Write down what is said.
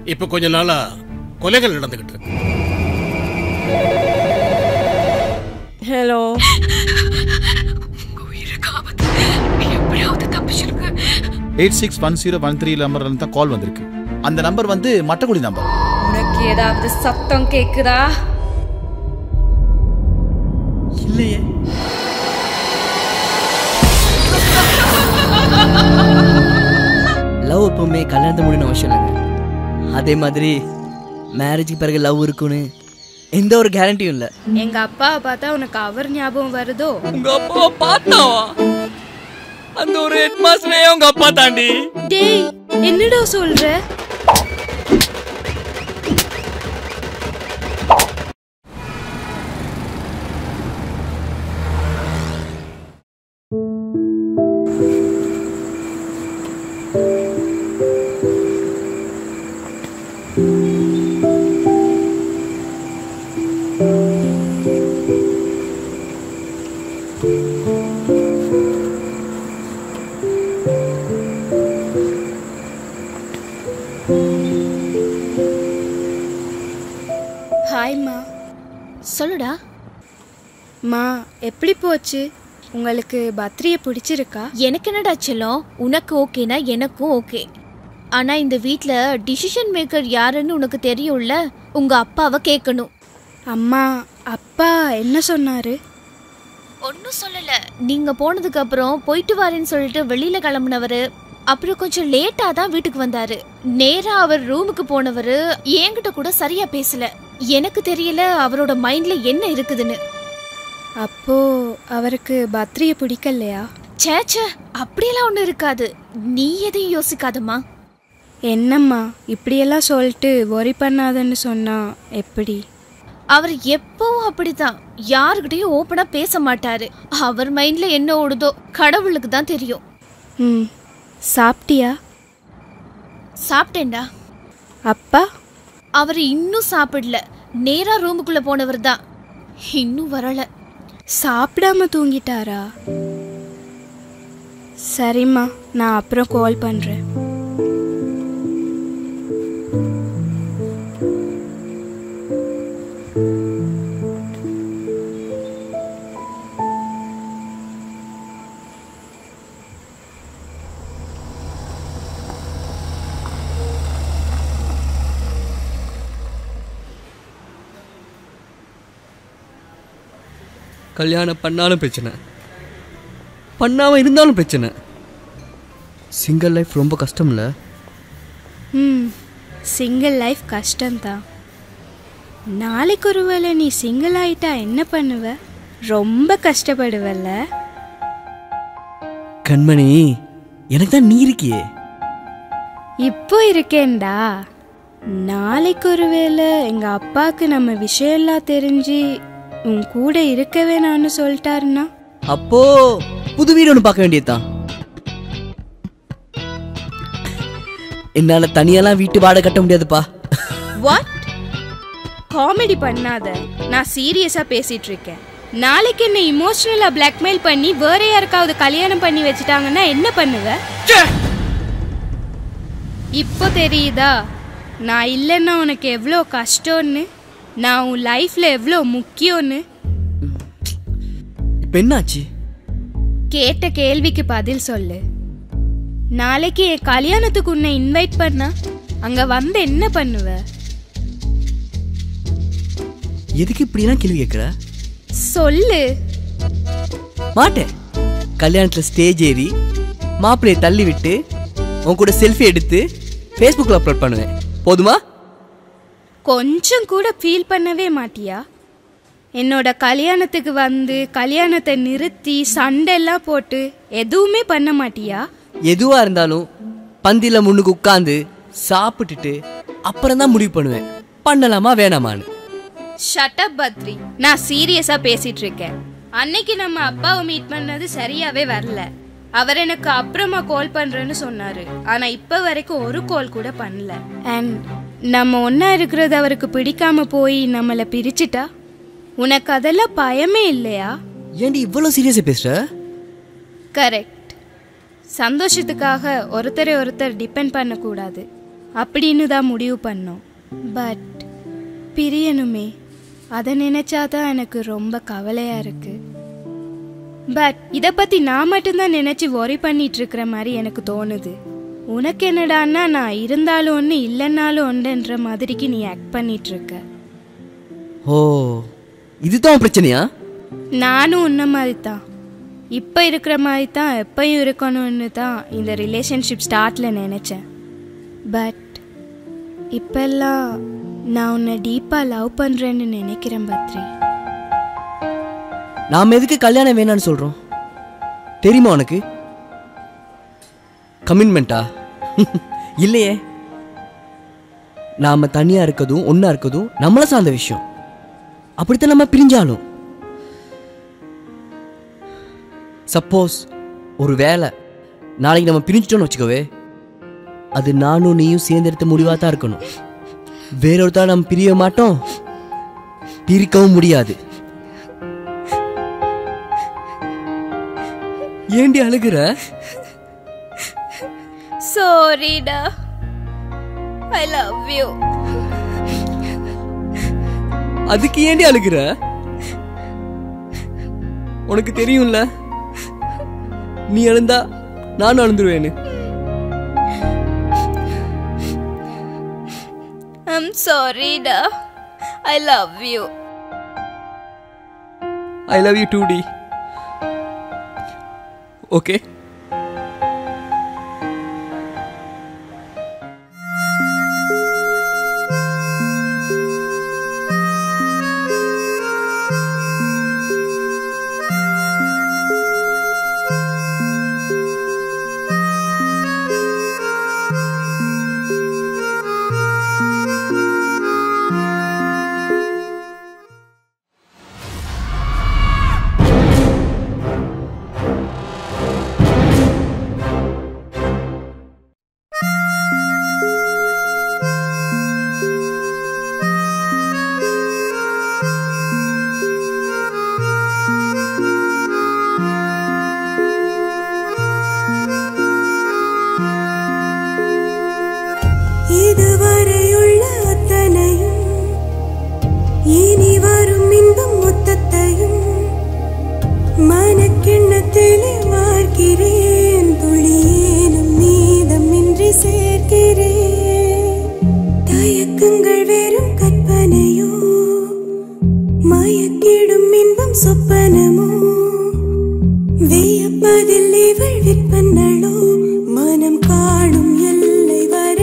இப்ப கொஞ்ச நாளா கொலைகள் நடந்துகிட்டு இருக்கு hello eight six one zero one three நம்பர்ல தான் கால் வந்திருக்கு அந்த நம்பர் வந்து மட்டக்குடி நம்பர் உனக்கு ஏதாவது சத்தம் கேக்குதா இல்லையே லவ் எப்பவுமே கல்யாணத்தை முடின அவசியம் இல்லைங்க அதே மாதிரி மேரேஜுக்கு பிறகு லவ் இருக்குன்னு எந்த ஒரு கேரண்டியும் இல்லை எங்க அப்பாவை பார்த்தா உனக்கு அவர் ஞாபகம் வருதோ உங்க அப்பா பார்த்தாவா அந்த ஒரு ஹெட் மாஸ்டரே உங்க அப்பா தாண்டி டேய் என்னடா சொல்ற ஹாய்மா சொல்லுடா மா எப்படி போச்சு உங்களுக்கு பத்ரியை பிடிச்சிருக்கா எனக்கு என்னடா செல்லம் உனக்கு ஓகேனா எனக்கும் ஓகே ஆனா இந்த வீட்ல டிசிஷன் மேக்கர் யாருன்னு உனக்கு தெரியும்ல உங்க அப்பாவை கேட்கணும் அம்மா அப்பா என்ன சொன்னாரு ஒன்றும் சொல்லல நீங்க போனதுக்கு அப்புறம் போயிட்டு வரேன்னு சொல்லிட்டு வெளியில கிளம்புனவரு அப்புறம் கொஞ்சம் லேட்டா தான் வீட்டுக்கு வந்தாரு நேரா அவர் ரூமுக்கு போனவரு என்கிட்ட கூட சரியா பேசல எனக்கு தெரியல அவரோட மைண்ட்ல என்ன இருக்குதுன்னு அப்போ அவருக்கு பத்ரியை பிடிக்கலையா ச்சே ச்சே அப்படியெல்லாம் ஒன்றும் இருக்காது நீ எதையும் யோசிக்காதம்மா என்னம்மா இப்படியெல்லாம் சொல்லிட்டு worry பண்ணாதன்னு சொன்னா எப்படி அவர் எப்பவும் அப்படிதான் யாருக்கிட்டையும் ஓப்பனா பேச மாட்டாரு அவர் மைண்ட்ல என்ன ஓடுதோ கடவுளுக்கு தான் தெரியும் ம் சாப்பிட்டியா சாப்பிட்டேன்டா அப்பா அவர் இன்னும் சாப்பிடல நேரா ரூமுக்குள்ள போனவர் தான் இன்னும் வரல சாப்பிடாம தூங்கிட்டாரா சரிம்மா நான் அப்புறம் கால் பண்றேன் கல்யாணம் பண்ணாலும் பிரச்சனை பண்ணாமல் இருந்தாலும் பிரச்சனை சிங்கிள் லைஃப் ரொம்ப கஷ்டம்ல ம் சிங்கிள் லைஃப் கஷ்டம்தான் நாளைக்கு ஒருவேளை நீ சிங்கிள் ஆயிட்டா என்ன பண்ணுவ ரொம்ப கஷ்டப்படுவல்ல கண்மணி எனக்கு தான் நீ இருக்கியே இப்போ இருக்கேன்டா நாளைக்கு ஒருவேளை எங்க அப்பாவுக்கு நம்ம விஷயம்லாம் தெரிஞ்சு உன் கூட இருக்க வேணாம்னு சொல்லிட்டாருன்னா அப்போ புது வீடு ஒன்று பார்க்க வேண்டியதுதான் என்னால தனியாலாம் வீட்டு வாடகை கட்ட முடியாதுப்பா வாட் காமெடி பண்ணாத நான் சீரியஸா பேசிட்டு இருக்கேன் நாளைக்கு என்ன இமோஷனலா பிளாக்மெயில் பண்ணி வேற யாருக்காவது கல்யாணம் பண்ணி வச்சுட்டாங்கன்னா என்ன பண்ணுவ இப்போ தெரியுதா நான் இல்லைன்னா உனக்கு எவ்வளோ கஷ்டம்னு நான் உன் லைஃப்ல எவ்வளோ முக்கியம்னு இப்போ என்னாச்சு கேட்ட கேள்விக்கு பதில் சொல்லு நாளைக்கு என் கல்யாணத்துக்கு உன்னை இன்வைட் பண்ணா அங்க வந்து என்ன பண்ணுவ எதுக்கு இப்படிலாம் கேள்வி கேட்குற சொல்லு மாட்டேன் கல்யாணத்தில் ஸ்டேஜ் ஏறி மாப்பிள்ளையை தள்ளி விட்டு உன் கூட செல்ஃபி எடுத்து ஃபேஸ்புக்கில் அப்லோட் பண்ணுவேன் போதுமா கொஞ்சம் கூட ஃபீல் பண்ணவே மாட்டியா என்னோட கல்யாணத்துக்கு வந்து கல்யாணத்தை நிறுத்தி சண்டெல்லாம் போட்டு எதுவுமே பண்ண மாட்டியா எதுவாக இருந்தாலும் பந்தியில் முன்னுக்கு உட்காந்து சாப்பிட்டுட்டு அப்புறம் தான் முடிவு பண்ணுவேன் பண்ணலாமா வேணாமான்னு ஷட்டப் பத்ரி நான் சீரியஸா பேசிட்டு இருக்கேன் அன்னைக்கு நம்ம அப்பாவை மீட் பண்ணது சரியாவே வரல அவர் எனக்கு அப்புறமா கால் பண்றேன்னு சொன்னாரு ஆனா இப்ப வரைக்கும் ஒரு கால் கூட பண்ணல அண்ட் நம்ம ஒண்ணா இருக்கிறது அவருக்கு பிடிக்காம போய் நம்மள பிரிச்சுட்டா உனக்கு அதெல்லாம் பயமே இல்லையா ஏன்டி இவ்வளோ சீரியஸாக பேசுகிற கரெக்ட் சந்தோஷத்துக்காக ஒருத்தரை ஒருத்தர் டிபெண்ட் பண்ணக்கூடாது அப்படின்னு தான் முடிவு பண்ணோம் பட் பிரியணுமே அதை நினைச்சாதான் எனக்கு ரொம்ப கவலையா இருக்கு பட் இதை பத்தி நான் மட்டும்தான் நினைச்சு worry பண்ணிட்டு இருக்கிற மாதிரி எனக்கு தோணுது உனக்கு என்னடான்னா நான் இருந்தாலும் ஒன்று இல்லைன்னாலும் ஒன்றுன்ற மாதிரிக்கு நீ ஆக்ட் பண்ணிட்டு இருக்க ஓ இதுதான் உன் பிரச்சனையா நானும் உன்ன மாதிரி தான் இப்போ இருக்கிற மாதிரி தான் எப்பயும் இருக்கணும்னு தான் இந்த ரிலேஷன்ஷிப் ஸ்டார்ட்ல நினச்சேன் பட் இப்பெல்லாம் நான் உன்னை டீப்பாக லவ் பண்ணுறேன்னு நினைக்கிறேன் பத்ரி நாம எதுக்கு கல்யாணம் வேணாம்னு சொல்றோம் தெரியுமா உனக்கு கமிட்மெண்ட்டா இல்லையே நாம தனியா இருக்கதும் ஒண்ணா இருக்கதும் நம்மள சார்ந்த விஷயம் அப்படித்தான் நம்ம பிரிஞ்சாலும் சப்போஸ் ஒரு வேலை நாளைக்கு நம்ம பிரிஞ்சிட்டோம்னு வச்சுக்கோவே அது நானும் நீயும் சேர்ந்தெடுத்த முடிவாக தான் இருக்கணும் வேறொருத்தா நம்ம பிரிய மாட்டோம் பிரிக்கவும் முடியாது ஏண்டி அழுகுற சாரிடா ஐ லவ் யூ அதுக்கு ஏண்டி அழுகுற உனக்கு தெரியும்ல நீ அழுந்தா நானும் அழுந்துருவேன்னு ஐம் சாரிடா I love you I love you too டி ஓகே இதுவரையுள்ள அத்தனையும் இனி வரும் இன்பம் மொத்தத்தையும் மனக்கிண்ணத்திலே வார்க்கிறேன் துளியேனும் மீதமின்றி சேர்க்கிறேன் தயக்கங்கள் வெறும் கற்பனையோ மயக்கிடும் இன்பம் சொப்பனமோ வியப்பதில் இவள் விற்பனளோ